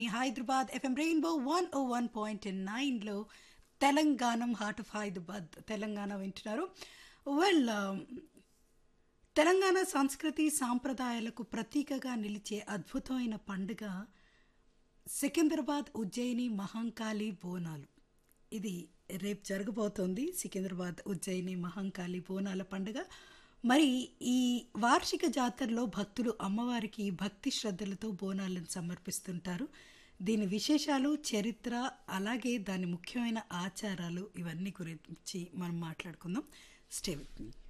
Hyderabad FM rainbow one O one point నైన్లో Telanganam heart of Hyderabad Telangana వింటున్నారు వెల్ తెలంగాణ సంస్కృతి సాంప్రదాయాలకు ప్రతీకగా నిలిచే అద్భుతమైన పండుగ సికింద్రాబాద్ ఉజ్జయిని మహంకాళి బోనాలు ఇది రేపు జరగబోతోంది సికింద్రాబాద్ ఉజ్జయిని మహంకాళి బోనాల పండుగ మరి ఈ వార్షిక జాతరలో భక్తులు అమ్మవారికి భక్తి శ్రద్ధలతో బోనాలను సమర్పిస్తుంటారు దీని విశేషాలు చరిత్ర అలాగే దాని ముఖ్యమైన ఆచారాలు ఇవన్నీ గురించి మనం మాట్లాడుకుందాం స్టే విత్ మీ